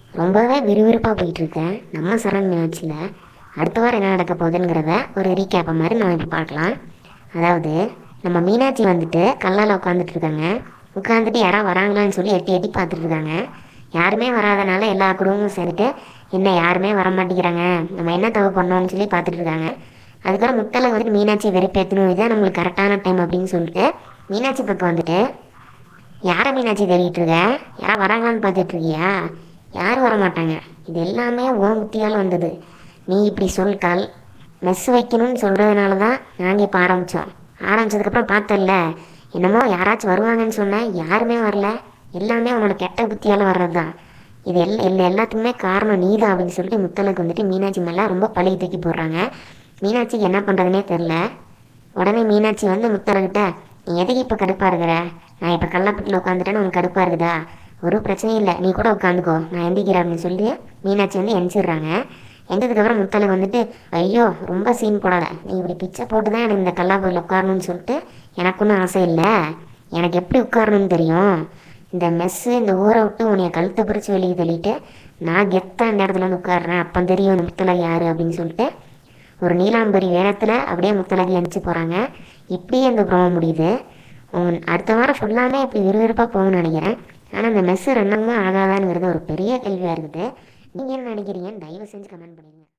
ரொம்பவே விறுவிறுப்பாக போயிட்டுருக்கேன் நம்ம சரண் மீனாட்சியில் அடுத்த வாரம் என்ன நடக்க போகுதுங்கிறத ஒரு ரீகேப்பை மாதிரி நம்ம இப்போ பார்க்கலாம் அதாவது நம்ம மீனாட்சி வந்துட்டு கல்லால் உட்காந்துட்டு இருக்காங்க உட்காந்துட்டு யாராவது வராங்களான்னு சொல்லி எட்டி எட்டி பார்த்துட்டு இருக்காங்க யாருமே வராதனால எல்லா குடும்பமும் சேர்ந்துட்டு என்ன யாருமே வர மாட்டேங்கிறாங்க நம்ம என்ன தப்பு பண்ணோம்னு சொல்லி பார்த்துட்டு இருக்காங்க அதுக்கப்புறம் முத்தலை வந்துட்டு மீனாட்சி வெறுப்பேற்றணும் இதுதான் நம்மளுக்கு கரெக்டான டைம் அப்படின்னு சொல்லிட்டு மீனாட்சி பக்கம் வந்துட்டு யாரை மீனாட்சி தேடிட்டு இருக்க யாரா வராங்களான்னு பார்த்துட்டு இருக்கியா யாரும் வர மாட்டாங்க இது எல்லாமே உன் புத்தியால் வந்தது நீ இப்படி சொல்லிட்டால் மெஸ் வைக்கணும்னு சொல்கிறதுனால தான் நாங்கள் இப்போ ஆரம்பித்தோம் ஆரம்பிச்சதுக்கப்புறம் பார்த்தல்ல என்னமோ யாராச்சும் வருவாங்கன்னு சொன்னேன் யாருமே வரல எல்லாமே உன்னோட கெட்ட புத்தியால் வர்றது தான் இது எல்லா எல்லா எல்லாத்துக்குமே காரணம் நீ தான் அப்படின்னு சொல்லிட்டு முத்தலுக்கு வந்துட்டு மீனாட்சி மேலே ரொம்ப பழி தூக்கி போடுறாங்க மீனாட்சிக்கு என்ன பண்ணுறதுனே தெரில உடனே மீனாட்சி வந்து முத்தலகிட்ட நீ எதுக்கு இப்போ கடுப்பாக இருக்கிற நான் இப்போ கள்ளப்பட்டில் உட்காந்துட்டேன்னு உனக்கு கடுப்பாக இருக்குதா ஒரு பிரச்சனையும் இல்லை நீ கூட உட்காந்துக்கோ நான் எந்திக்கிறேன் அப்படின்னு சொல்லி மீனாட்சி வந்து எந்திரிடுறாங்க எந்ததுக்கப்புறம் முத்தலுக்கு வந்துட்டு ஐயோ ரொம்ப சீன் போடாத நீ இப்படி பிச்சை போட்டு தான் எனக்கு இந்த கல்லாப்பட்டில் உட்காரணும்னு சொல்லிட்டு எனக்கு ஒன்றும் ஆசை இல்லை எனக்கு எப்படி உட்காரணும்னு தெரியும் இந்த மெஸ்ஸு இந்த ஊரை விட்டு உன்னைய கழுத்தை பிடிச்சி வெளியே தள்ளிட்டு நான் கெத்தாக இந்த இடத்துல வந்து உட்காடுறேன் அப்போ தெரியும் இந்த முத்தலகு யார் அப்படின்னு சொல்லிட்டு ஒரு நீலாம்பரி வேகத்தில் அப்படியே முத்தலகி அனுப்பிச்சு போகிறாங்க இப்படியே இந்த ப்ரோமோ முடியுது உன் அடுத்த வாரம் ஃபுல்லாமே இப்படி விறுவிறுப்பாக போகும்னு நினைக்கிறேன் ஆனால் இந்த மெஸ்ஸு ரெண்டாமா ஆகாதாங்கிறது ஒரு பெரிய கேள்வியாக இருக்குது நீங்கள் என்ன நினைக்கிறீங்கன்னு தயவு செஞ்சு கமெண்ட் பண்ணுங்க